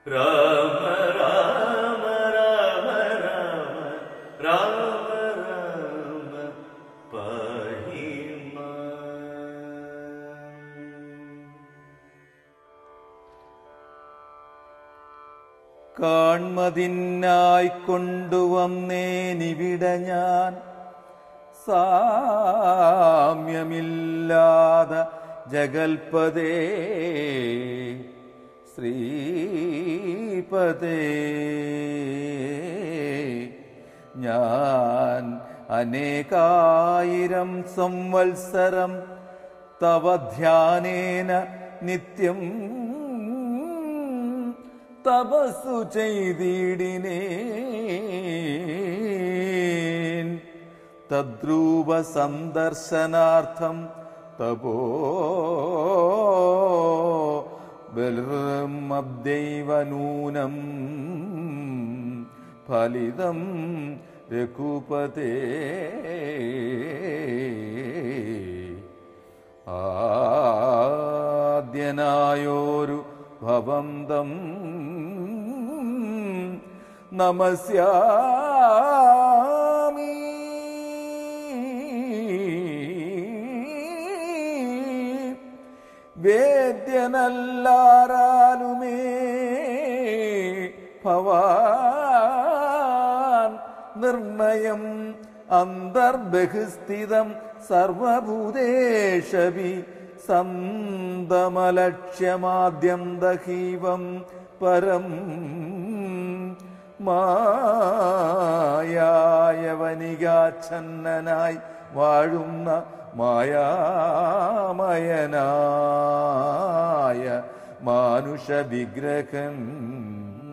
രാമ രാമ രാമ രാമ രാമ രാമ പാഹിമ കാൺമതിനായി കൊണ്ടുവന്നേനിവിട ഞാൻ സാമ്യമില്ലാത ജഗൽപദേ ശ്രീപദേ ഞാൻ അനേകായിരം സംവത്സരം തവ ധ്യാനേന നിത്യം തപസ്സു ചെയ്തിടിനേൻ തദ്രൂപ സന്ദർശനാർത്ഥം തപോ ബലർമദ്യൈവ നൂനം ഫലിതം രഘുപതേ ആദ്യനായോരു ഭവന്തം നമസ്യാമി വേദ്യനല്ലാരാലുമേ ഭവാൻ നിർണയം അന്തർബഹിസ്ഥിതം സർവഭൂതേഷവി സന്തമലക്ഷ്യമാദ്യം ദഹീവം പരം മായായവനികാച്ഛന്നനായി വാഴുന്ന മായാമയനായ മാനുഷ വിഗ്രഹൻ